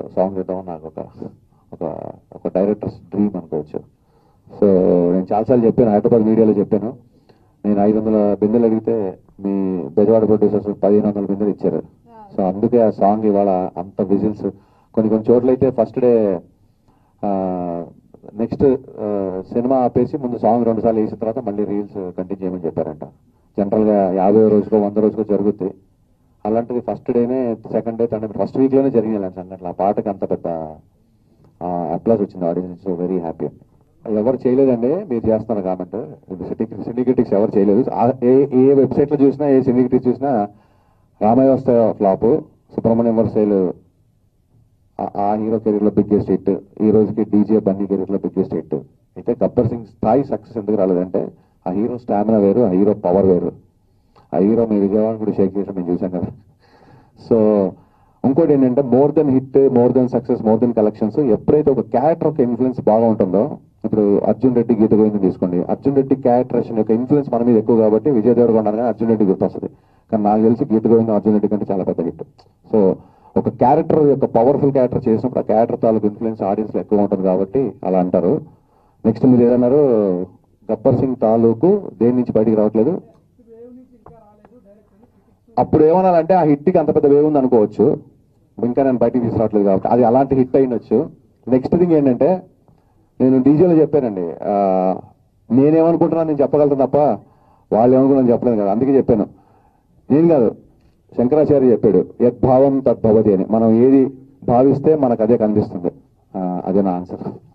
song చేద్దాం నాకు ఒక ఒక ఒక డైరెక్టర్స్ డ్రీమ్ అనుకోవచ్చు సో నేను చాలాసార్లు చెప్పాను హైదరాబాద్ మీడియాలో చెప్పాను నేను ఐదు వందల బిందెలు అడిగితే మీ బెజవాడ ప్రొడ్యూసర్స్ పదిహేను వందల బిందెలు ఇచ్చారు సో అందుకే ఆ సాంగ్ ఇవాళ అంత విజిల్స్ కొన్ని కొన్ని చోట్ల అయితే ఫస్ట్ డే నెక్స్ట్ సినిమా ఆపేసి ముందు సాంగ్ రెండు సార్లు వేసిన తర్వాత మళ్ళీ రీల్స్ కంటిన్యూ చేయమని చెప్పారంట జనరల్గా యాభై రోజుకో వంద రోజుకో జరుగుతాయి అలాంటిది ఫస్ట్ డేనే second day third day first వీక్లోనే జరిగినాయి అలాంటి సంఘటనలు ఆ పాటకి అంత పెద్ద అప్లాస్ వచ్చింది ఆడియన్స్ సో వెరీ హ్యాపీ ఎవరు చేయలేదండి మీరు చేస్తున్నారు కామెంట్ సిండికేటిక్స్ ఎవరు చేయలేదు ఆ- ఏ ఏ వెబ్సైట్లో చూసినా ఏ సిండికేటిక్స్ చూసినా రామవ్యవస్థ ఫ్లాప్ సుబ్రహ్మణ్యం వర్సైలు ఆ- ఆ హీరో కెరీర్లో బిగ్గెస్ట్ హిట్ ఈ రోజుకి డీజే బన్నీ కెరీర్లో బిగ్గెస్ట్ హిట్ అయితే గబ్బర్ సింగ్ స్థాయి సక్సెస్ ఎందుకు రాలేదంటే ఆ హీరో స్టామినా వేరు ఆ హీరో పవర్ వేరు ఆ హీరో మీ విజయవాడ కూడా షేక్ చేసిన మేము చూసాం కదా సో ఇంకోటి ఏంటంటే more than hit more than success more than collections ఎప్పుడైతే ఒక క్యారెక్టర్ యొక్క ఇన్ఫ్లుయెన్స్ బాగా ఉంటుందో ఇప్పుడు అర్జున్ రెడ్డి గీత గోవిందం తీసుకోండి అర్జున్ రెడ్డి క్యారెక్టరేషన్ యొక్క ఇన్ఫ్లుయెన్స్ మన మీద ఎక్కువ కాబట్టి విజయ్ దేవరకొండ అనగానే అర్జున్ రెడ్డి గుర్తొస్తుంది కానీ నాకు తెలిసి గీత గోవిందం అర్జున్ రెడ్డి కంటే చాలా పెద్ద హిట్ సో ఒక క్యారెక్టర్ యొక్క పవర్ఫుల్ క్యారెక్టర్ చేసినప్పుడు ఆ క్యారెక్టర్ తాలూకు ఇన్ఫ్లుయెన్స్ ఆడియన్స్ లో ఎక్కువ ఉంటుంది కాబట్టి అలా అంటారు నెక్స్ట్ మీరు ఏదన్నారు గబ్బర్ సింగ్ తాలూకు దేని నుంచి బయటికి రావట్లేదు అప్పుడు ఏమనాలంటే ఆ హిట్కి అంత పెద్ద వేవ్ ఉంది అనుకోవచ్చు ఇంకా నేను బయటికి తీసుకురావట్లేదు కాబట్టి అది అలాంటి హిట్ అయినొచ్చు నెక్స్ట్ థింగ్ ఏంటంటే నేను డీజేలో చెప్పానండి ఆ, నేనేమనుకుంటున్నాను నేను చెప్పగలుగుతాను తప్ప వాళ్ళు ఏమనుకున్నాను చెప్పలేదు కదా అందుకే చెప్పాను నేను కాదు శంకరాచార్య చెప్పాడు యద్భావం తద్భవతి అని మనం ఏది భావిస్తే మనకు అదే కనిపిస్తుంది ఆ, అదే నా ఆన్సర్